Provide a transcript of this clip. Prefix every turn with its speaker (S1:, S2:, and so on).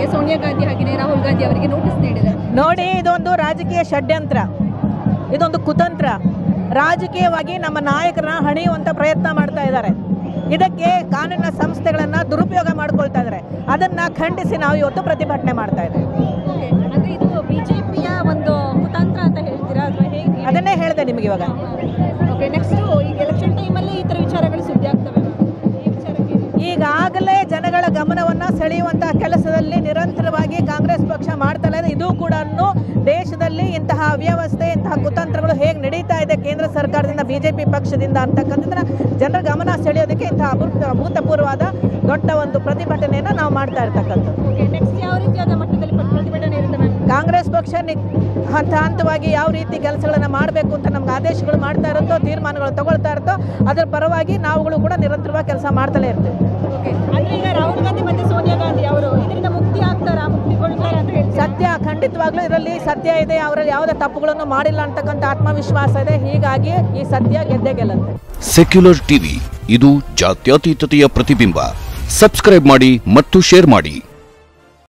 S1: ಸೋನಿಯಾ ಗಾಂಧಿ ಹಾಗೆಯೇ ರಾಹುಲ್ ಗಾಂಧಿ ಅವರಿಗೆ ನೋಟಿಸ್ ನೀಡಿದೆ
S2: ನೋಡಿ ಇದೊಂದು ರಾಜಕೀಯ ಷಡ್ಯಂತ್ರ ಇದೊಂದು ಕುತಂತ್ರ ರಾಜಕೀಯವಾಗಿ ನಮ್ಮ ನಾಯಕರನ್ನ ಹಣಿಯುವಂತ ಪ್ರಯತ್ನ ಮಾಡ್ತಾ ಇದ್ದಾರೆ ಇದಕ್ಕೆ ಕಾನೂನಿನ ಸಂಸ್ಥೆಗಳನ್ನ ದುರುಪಯೋಗ ಮಾಡ್ಕೊಳ್ತಾ ಇದ್ದಾರೆ ಅದನ್ನ ಖಂಡಿಸಿ ನಾವು ಇವತ್ತು ಪ್ರತಿಭಟನೆ ಮಾಡ್ತಾ ಇದ್ದೇವೆ
S1: ಅಂದ್ರೆ ಇದು ಬಿಜೆಪಿಯ ಒಂದು ಕುತಂತ್ರ ಅಂತ ಹೇಳ್ತೀರಾ ಅಥವಾ ಹೇಗೆ
S2: ಅದನ್ನೇ ಹೇಳಿದೆ ನಿಮಗೆ ಇವಾಗ
S1: ಓಕೆ ನೆಕ್ಸ್ಟ್ ಈಗ ಎಲೆಕ್ಷನ್ ಟೈಮಲ್ಲಿ ಈ ತರ ವಿಚಾರಗಳು ಸುದ್ದಿ ಆಗ್ತವೆ ಈ ವಿಚಾರಕ್ಕೆ
S2: ಈಗಾಗಲೇ ಜನಗಳ ಗಮನವನ್ನ ಸೆಳೆಯುವಂತಹ ಕೆಲಸದಲ್ಲಿ ನಿರಂತರವಾಗಿ ಕಾಂಗ್ರೆಸ್ ಪಕ್ಷ ಮಾಡ್ತಾ ಇದೆ ಇದು ಕೂಡ ದೇಶದಲ್ಲಿ ಇಂತಹ ಅವ್ಯವಸ್ಥೆ ಇಂತಹ ಕುತಂತ್ರಗಳು ಹೇಗೆ ನಡೀತಾ ಇದೆ ಕೇಂದ್ರ ಸರ್ಕಾರದಿಂದ ಬಿಜೆಪಿ ಪಕ್ಷದಿಂದ ಅಂತಕ್ಕಂಥದ್ದನ್ನ ಜನರ ಗಮನ ಸೆಳೆಯೋದಕ್ಕೆ ಇಂತಹ ಅಭೂತ ಅಭೂತಪೂರ್ವವಾದ ದೊಡ್ಡ ಒಂದು ಪ್ರತಿಭಟನೆಯನ್ನ ನಾವು ಮಾಡ್ತಾ ಇರ್ತಕ್ಕಂಥದ್ದು
S1: ಓಕೆ ನೆಕ್ಸ್ಟ್ ಯಾವ ರೀತಿಯಾದ ಮಟ್ಟದಲ್ಲಿ ಪ್ರ- ಪ್ರತಿಭಟನೆ ಇರುತ್ತೆ ಮ್ಯಾಮ್
S2: ಕಾಂಗ್ರೆಸ್ ಪಕ್ಷ ನಿ- ಹಂತ ಹಂತವಾಗಿ ಯಾವ ರೀತಿ ಕೆಲಸಗಳನ್ನ ಮಾಡಬೇಕು ಅಂತ ನಮ್ಗೆ ಆದೇಶಗಳು ಮಾಡ್ತಾ ಇರುತ್ತೋ ತೀರ್ಮಾನಗಳು ತಗೊಳ್ತಾ ಇರುತ್ತೋ ಅದರ ಪರವಾಗಿ ನಾವುಗಳು ಕೂಡ ನಿರಂತರವಾಗಿ ಕೆಲಸ ಮಾಡ್ತಲೇ ಇರ್ತೀವಿ
S1: ಓಕೆ ಅಂದ್ರೆ ಈಗ ರಾಹುಲ್ ಗಾಂಧಿ ಮತ್ತೆ ಸೋನಿಯಾ ಗಾಂಧಿ ಅವರು ಇದರಿಂದ ಮುಕ್ತಿ ಆಗ್ತಾರಾ ಮುಕ್ತಿಗೊಳ್ತಾರಾ ಅಂತ ಹೇಳ್ತೀರಾ
S2: ಸತ್ಯ ಖಂಡಿತವಾಗ್ಲೂ ಇದರಲ್ಲಿ ಸತ್ಯ ಇದೆ ಅವರಲ್ಲಿ ಯಾವುದೇ ತಪ್ಪುಗಳನ್ನು ಮಾಡಿಲ್ಲ ಅಂತಕ್ಕಂಥ ಆತ್ಮವಿಶ್ವಾಸ ಇದೆ ಹೀಗಾಗಿ ಈ ಸತ್ಯ ಗೆದ್ದೇ ಗೆಲ್ಲುತ್ತೆ
S3: ಸೆಕ್ಯುಲರ್ ಟಿವಿ ಇದು ಜಾತ್ಯತೀತತೆಯ ಪ್ರತಿಬಿಂಬ ಸಬ್ಸ್ಕ್ರೈಬ್ ಮಾಡಿ ಮತ್ತು ಶೇರ್ ಮಾಡಿ